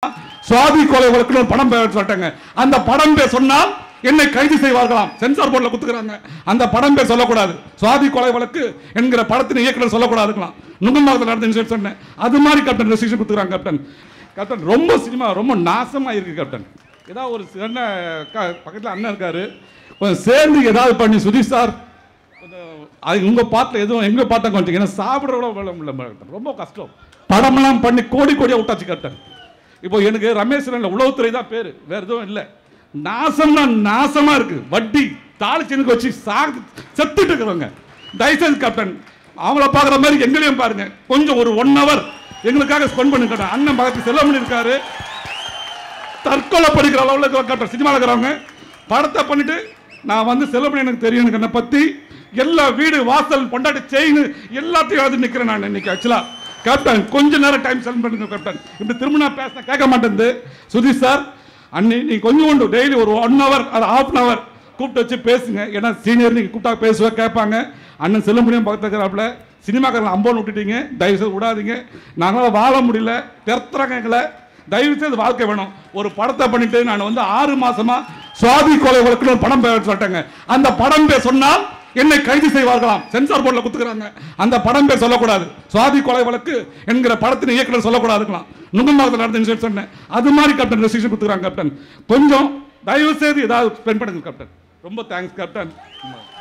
சுவாதி கொலை வழக்குன்னு ஒரு படம் பேர் சொல்லிட்டாங்க அந்த படம் பேர் சொன்னால் என்னை கைது செய்வார்களாம் சென்சார் போர்டில் குத்துக்கிறாங்க அந்த படம் பேர் சொல்லக்கூடாது சுவாதி கொலை வழக்கு என்கிற படத்தின் இயக்குனர் சொல்லக்கூடாதுக்கலாம் நுங்கம்பாக்கத்தில் நடந்துன்னு சொல்லி சொன்னேன் அது மாதிரி கேப்டன் ரெஸ்ட்ரிக்ஷன் கொடுத்துக்கிறாங்க கேப்டன் கேப்டன் ரொம்ப சினிமா ரொம்ப நாசமா இருக்கு கேப்டன் ஏதாவது ஒரு சின்ன க- பக்கத்துல அண்ணன் இருக்காரு கொஞ்சம் சேர்ந்து ஏதாவது பண்ணி சுதீஷ் சார் கொஞ்சம் அது உங்க பாட்டில் எதுவும் எங்க பாட்டை கொஞ்சம் ஏன்னா சாப்பிட்றவளோ வேலை இல்லை கேப்டன் ரொம்ப கஷ்டம் படமெல்லாம் பண்ணி கோடி கோடியா விட்டாச்சு கேப்டன் இப்போ எனக்கு ரமேஷ் இல்லை உளவுத்துறை தான் பேரு வேற எதுவும் இல்லை நாசம்னா நாசமா இருக்கு வட்டி தாளிச்சனுக்கு வச்சு சாகு செத்துட்டு இருக்கிறவங்க தயவுசெய்து கேப்டன் அவங்கள பார்க்குற மாதிரி எங்களையும் பாருங்க கொஞ்சம் ஒரு ஒன் ஹவர் எங்களுக்காக ஸ்பெண்ட் பண்ணுங்க கேப்டன். அண்ணன் பக்கத்து செல்லமணி இருக்காரு தற்கொலை படிக்கிற அளவில் இருக்கிற கேப்டன் சினிமாவில் இருக்கிறவங்க படத்தை பண்ணிட்டு நான் வந்து செல்லமணி எனக்கு தெரியும் எனக்கு என்னை பற்றி எல்லா வீடு வாசல் பொண்டாட்டி செயின் எல்லாத்தையும் எழுதி நிற்கிறேன் நான் இன்னைக்கு ஆக்சுவலாக கேப்டன் கொஞ்ச நேரம் டைம் ஸ்பெண்ட் பண்ணுங்க கேப்டன் இப்படி திரும்ப நான் பேச கேட்க மாட்டேங்குது சுதீஷ் சார் அண்ணி நீ கொஞ்சம் கொண்டு டெய்லி ஒரு ஒன் ஹவர் அது ஹாஃப் அன் ஹவர் கூப்பிட்டு வச்சு பேசுங்க ஏன்னா சீனியர் நீங்கள் கூப்பிட்டா பேசுவ கேட்பாங்க அண்ணன் செல்ல முடியும் பக்கத்தில் இருக்கிறாப்புல சினிமாக்காரன் அம்போன்னு விட்டுட்டீங்க தயவு செய்து விடாதீங்க நாங்களாம் வாழ முடியல தெருத்துறாங்க எங்களை தயவு செய்து வாழ்க்கை வேணும் ஒரு படத்தை பண்ணிட்டு நான் வந்து ஆறு மாசமா சுவாதி கொலை வழக்குன்னு ஒரு படம் பேர் சொல்லிட்டாங்க அந்த படம் பேர் சொன்னால் என்னை கைது செய்வார்களாம் சென்சார் போர்டில் குத்துக்கிறாங்க அந்த படம் பேர் சொல்லக்கூடாது சுவாதி கொலை வழக்கு என்கிற படத்தின் இயக்குனர் சொல்லக்கூடாதுக்கலாம் நுங்கம்பாக்கத்தில் நடந்துன்னு சொல்லி சொன்னேன் அது மாதிரி கேப்டன் ரெஸ்ட்ரிக்ஷன் கொடுத்துக்கிறாங்க கேப்டன் கொஞ்சம் தயவு செய்து ஏதாவது ஸ்பெண்ட் பண்ணுங்க கேப்டன் ரொம்ப தேங்க்ஸ் கேப்டன்